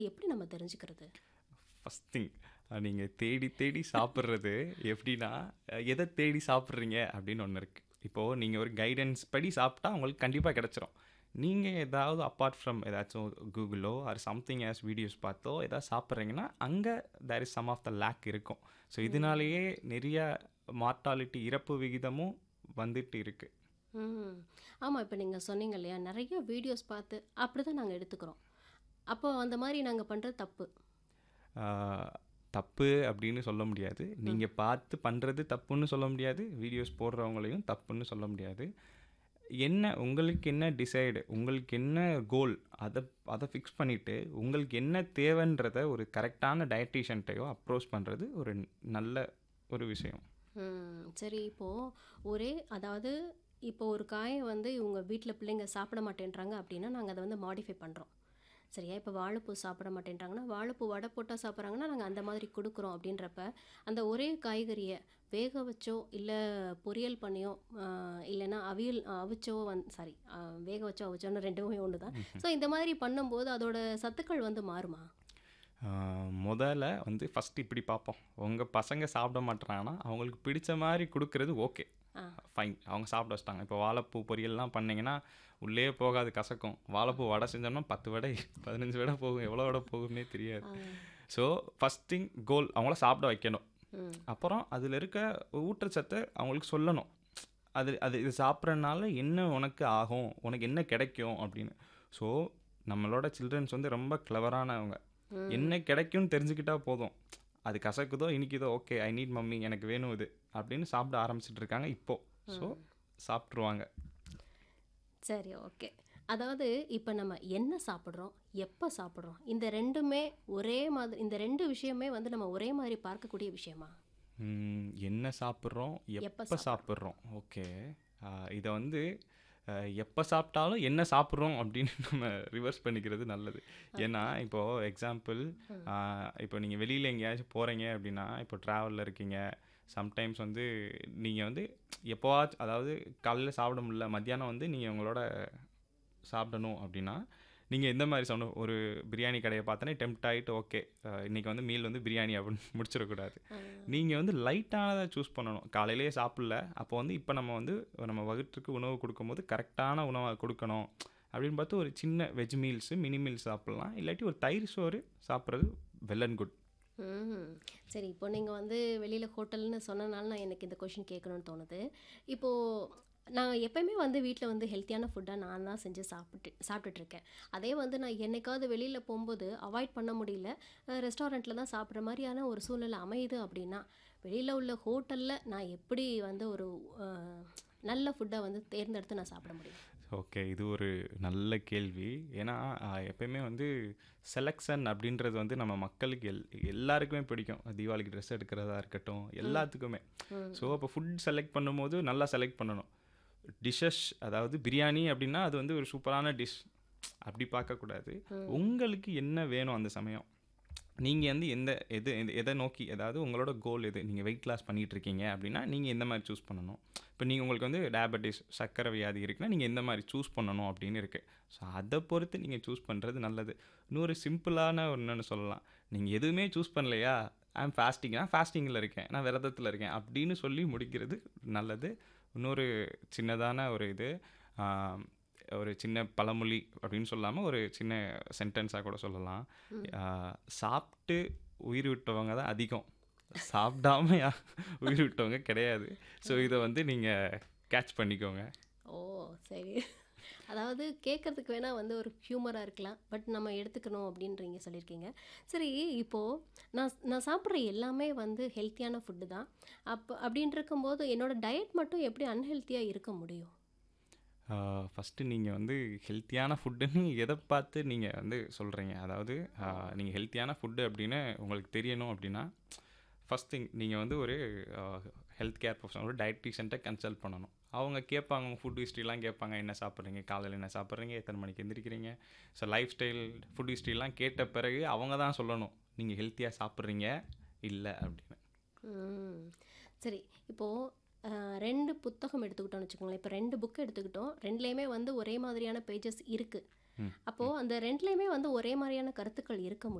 எப்படி நம்ம தெரிஞ்சுக்கிறது? ஃபர்ஸ்ட் திங் நீங்கள் தேடி தேடி சாப்பிட்றது எப்படின்னா அஹ், எதை தேடி சாப்பிட்றீங்க அப்படின்னு ஒன்று இருக்குது இப்போது நீங்கள் ஒரு கைடன்ஸ் படி சாப்பிட்டா உங்களுக்கு கண்டிப்பாக கிடச்சிரும் நீங்கள் ஏதாவது அப்பார்ட் ஃப்ரம் ஏதாச்சும் கூகுளோ ஆர் சம்திங் ஆஸ் வீடியோஸ் பார்த்தோ ஏதாவது சாப்பிட்றீங்கன்னா அங்கே there is some of the lake இருக்கும் ஸோ இதனாலேயே நிறைய மார்ட்டாலிட்டி இறப்பு விகிதமும் வந்துட்டு இருக்குது ம். ஆமா. இப்ப நீங்க சொன்னீங்க இல்லையா? நெறைய வீடியோஸ் பார்த்து அப்படிதான் நாங்க எடுத்துக்கிறோம். அப்போ அந்த மாரி நாங்க பண்றது தப்பு. ஆஹ், தப்பு அப்படின்னு சொல்ல முடியாது நீங்கள் பார்த்து பண்ணுறது தப்புன்னு சொல்ல முடியாது வீடியோஸ் போடுறவங்களையும் தப்புன்னு சொல்ல முடியாது என்ன உங்களுக்கு என்ன டிசைடு உங்களுக்கு என்ன கோல் அதை அதை ஃபிக்ஸ் பண்ணிவிட்டு உங்களுக்கு என்ன தேவைன்றத ஒரு கரெக்டான டயட்டீஷியன்ட்டையோ அப்ரோச் பண்ணுறது ஒரு நல்ல ஒரு விஷயம் ம். சரி இப்போ ஒரே அதாவது இப்போ ஒரு காயை வந்து இவங்க வீட்ல பிள்ளைங்க சாப்பிட மாட்டேன்றாங்க அப்படின்னா நாங்க அதை வந்து மாடிஃபை பண்றோம். சரியா? இப்போ வாழைப்பூ சாப்பிட மாட்டேன்றாங்கன்னா, வாழைப்பூ வடை போட்டா சாப்பிட்றாங்கன்னா, நாங்க அந்த மாதிரி குடுக்குறோம் அப்படின்றப்ப, அந்த ஒரே காய்கறிய வேக வச்சோ, இல்ல பொரியல் பண்ணியோ, அ இல்லைன்னா அவியல் அவிச்சோ வந் சாரி அ வேக வச்சோ, அவிச்சோன்னு 2மே ஒண்ணு தான். ஸோ இந்த மாதிரி பண்ணும்போது அதோட சத்துக்கள் வந்து மாறுமா? ஆஹ், முதல்ல வந்து ஃபஸ்ட் இப்படி பார்ப்போம் உங்கள் பசங்க சாப்பிட மாட்றாங்கன்னா அவங்களுக்கு பிடிச்ச மாதிரி கொடுக்கறது ஓகே ஆ. ஃபைன் அவங்க சாப்பிட வச்சிட்டாங்க இப்போ வாழைப்பூ பொரியல்லாம் பண்ணீங்கன்னா உள்ளே போகாது கசக்கும் வாழைப்பூ வடை செஞ்சோம்னா பத்து வடை பதினஞ்சு வடை போகும் எவ்வளோ வடை போகும்னே தெரியாது ஆ. ஸோ ஃபஸ்ட் திங் கோல் அவங்கள சாப்பிட வைக்கணும் ம். அப்புறம் அதில் இருக்க ஊட்டச்சத்தை அவங்களுக்கு சொல்லணும் அது அது இது சாப்பிட்றனால என்ன உனக்கு ஆகும் உனக்கு என்ன கிடைக்கும் அப்படின்னு ஸோ நம்மளோட சில்ட்ரன்ஸ் வந்து ரொம்ப கிளவரானவங்க என்ன கிடைக்கும்னு தெரிஞ்சுக்கிட்டா போதும் அது கசக்குதோ இனிக்குதோ ஓகே ஐ நீட் மம்மி எனக்கு வேணும் இது அப்படின்னு சாப்பிட ஆரம்பிச்சிட்டு இருக்காங்க இப்போ ஸோ சாப்பிட்ருவாங்க சரி ஓகே. அதாவது இப்ப நம்ம என்ன சாப்பிடுறோம்? எப்ப சாப்பிடுறோம்? இந்த 2மே ஒரே மாதிரி இந்த 2 விஷயமே வந்து நம்ம ஒரே மாதிரி பார்க்கக்கூடிய விஷயமா? ம், என்ன சாப்பிட்றோம் எப்ப எப்போ சாப்பிட்றோம் ஓகே இதை வந்து எப்போ சாப்பிட்டாலும் என்ன சாப்பிட்றோம் அப்படின்னு நம்ம ரிவர்ஸ் பண்ணிக்கிறது நல்லது ஏன்னா இப்போது எக்ஸாம்பிள் இப்போ நீங்கள் வெளியில் எங்கேயாச்சும் போகிறீங்க அப்படின்னா இப்போ ட்ராவலில் இருக்கீங்க சம்டைம்ஸ் வந்து நீங்கள் வந்து எப்போவாச்சும் அதாவது காலையில் சாப்பிட முடியல மத்தியானம் வந்து நீங்கள் உங்களோட சாப்பிடணும் அப்படின்னா நீங்கள் எந்த மாதிரி சொன்ன ஒரு பிரியாணி கடையை பார்த்தோன்னே டெம்ட் ஆகிட்டு ஓகே இன்றைக்கி வந்து மீல் வந்து பிரியாணி அப்படின்னு முடிச்சிடக்கூடாது நீங்கள் வந்து லைட்டானதை சூஸ் பண்ணணும் காலையிலேயே சாப்பிடல அப்போ வந்து இப்போ நம்ம வந்து நம்ம வகுற்றுக்கு உணவு கொடுக்கும்போது கரெக்டான உணவை கொடுக்கணும் அப்படின்னு பார்த்து ஒரு சின்ன வெஜ் மீல்ஸு மினி மீல்ஸ் சாப்பிட்லாம் இல்லாட்டி ஒரு தயிர் சோறு சாப்பிட்றது வெல் அண்ட் குட் ம். சரி இப்போ நீங்க வந்து வெளியில ஹோட்டல்னு சொன்னனால நான் எனக்கு இந்த கொஸ்டின் கேட்கணும்னு தோணுது. இப்போ நான் எப்பயுமே வந்து வீட்ல வந்து ஹெல்த்தியான ஃபுட்டா நான் தான் செஞ்சு சாப்பிட்டு சாப்பிட்டுட்டு இருக்கேன். அதே வந்து நான் என்னைக்காவது வெளியில போம்போது அவாய்ட் பண்ண முடியல. அ ரெஸ்டாரண்ட்ல தான் சாப்பிடுற மாரியான ஒரு சூழ்நிலை அமையுது அப்படின்னா, வெளியில உள்ள ஹோட்டல்ல நான் எப்படி வந்து ஒரு அ நல்ல ஃபுட்டா வந்து தேர்ந்தெடுத்து நான் சாப்பிட முடியும்? ஓகே இது ஒரு நல்ல கேள்வி ஏன்னா ஆஹ், எப்பயுமே வந்து செலெக்ஷன் அப்படின்றது வந்து நம்ம மக்களுக்கு எல் எல்லாருக்குமே பிடிக்கும் தீபாவளிக்கு ட்ரெஸ் எடுக்கிறதா இருக்கட்டும் எல்லாத்துக்குமே ஸோ அப்போ ஃபுட் செலக்ட் பண்ணும்போது நல்லா செலக்ட் பண்ணணும் டிஷ்ஷஸ் அதாவது பிரியாணி அப்படின்னா அது வந்து ஒரு சூப்பரான டிஷ் அப்படி பார்க்கக்கூடாது உங்களுக்கு என்ன வேணும் அந்த சமயம் நீங்கள் வந்து எந்த எது எது- எதை நோக்கி அதாவது உங்களோட கோல் எது நீங்கள் வெயிட் லாஸ் பண்ணிட்டு இருக்கீங்க அப்படின்னா நீங்கள் எந்த மாதிரி சூஸ் பண்ணணும் இப்போ நீங்கள் உங்களுக்கு வந்து டயபெட்டிஸ் சர்க்கரை வியாதி இருக்குன்னா நீங்கள் எந்த மாதிரி சூஸ் பண்ணணும் அப்படின்னு இருக்குது ஸோ அதை பொறுத்து நீங்கள் சூஸ் பண்ணுறது நல்லது இன்னொரு சிம்பிளான ஒன்றுன்னு சொல்லலாம் நீங்கள் எதுவுமே சூஸ் பண்ணலையா ஐம் ஃபாஸ்டிங் நான் ஃபாஸ்டிங்கில் இருக்கேன் நான் விரதத்தில் இருக்கேன் அப்படின்னு சொல்லி முடிக்கிறது நல்லது இன்னொரு சின்னதான ஒரு இது ஆம், ஒரு சின்ன பழமொழி அப்படின்னு சொல்லாமல் ஒரு சின்ன சென்டென்ஸாக கூட சொல்லலாம் ஆ, சாப்பிட்டு உயிர் விட்டவங்க தான் அதிகம் சாப்பிடாம யா- உயிர் விட்டவங்க கிடையாது ஸோ இதை வந்து நீங்கள் கேட்ச் பண்ணிக்கோங்க ஓ! சரி. அதாவது கேட்கறதுக்கு வேணா வந்து ஒரு ஹியூமரா இருக்கலாம். பட் நம்ம எடுத்துக்கணும் அப்படின்றீங்க சொல்லியிருக்கீங்க. சரி இப்போ நான் நான் சாப்பிட்ற எல்லாமே வந்து ஹெல்த்தியான ஃபுட்டு தான். அப்போ அப்படின்னு இருக்கும்போது என்னோட டயட் மட்டும் எப்படி அன்ஹெல்த்தியா இருக்க முடியும்? ஃபஸ்ட்டு நீங்கள் வந்து ஹெல்த்தியான ஃபுட்டுன்னு எதை பார்த்து நீங்கள் வந்து சொல்கிறீங்க அதாவது நீங்கள் ஹெல்த்தியான ஃபுட்டு அப்படின்னு உங்களுக்கு தெரியணும் அப்படின்னா ஃபஸ்ட் திங் நீங்கள் வந்து ஒரு ஹெல்த் கேர் ப்ரொஃபஷனல் ஒரு டயட்டிஷியன்ட்டை கன்சல்ட் பண்ணணும் அவங்க கேட்பாங்க உங்கள் ஃபுட் ஹிஸ்ட்ரிலாம் கேட்பாங்க என்ன சாப்பிட்றீங்க காலையில் என்ன சாப்பிட்றீங்க எத்தனை மணிக்கு எந்திரிக்கிறீங்க ஸோ லைஃப் ஸ்டைல் ஃபுட் ஹிஸ்ட்ரிலாம் கேட்ட பிறகு அவங்க தான் சொல்லணும் நீங்கள் ஹெல்த்தியாக சாப்பிட்றீங்க இல்லை அப்படின்னு ம். சரி இப்போ அ 2 புத்தகம் எடுத்துக்கிட்டோம்னு வச்சுக்கோங்களேன். இப்போ 2 புக் எடுத்துக்கிட்டோம். 2லயுமே வந்து ஒரே மாதிரியான பேஜஸ் இருக்கு. ம் அப்போது அந்த ரெண்டுலேயுமே வந்து ஒரே மாதிரியான கருத்துக்கள் இருக்க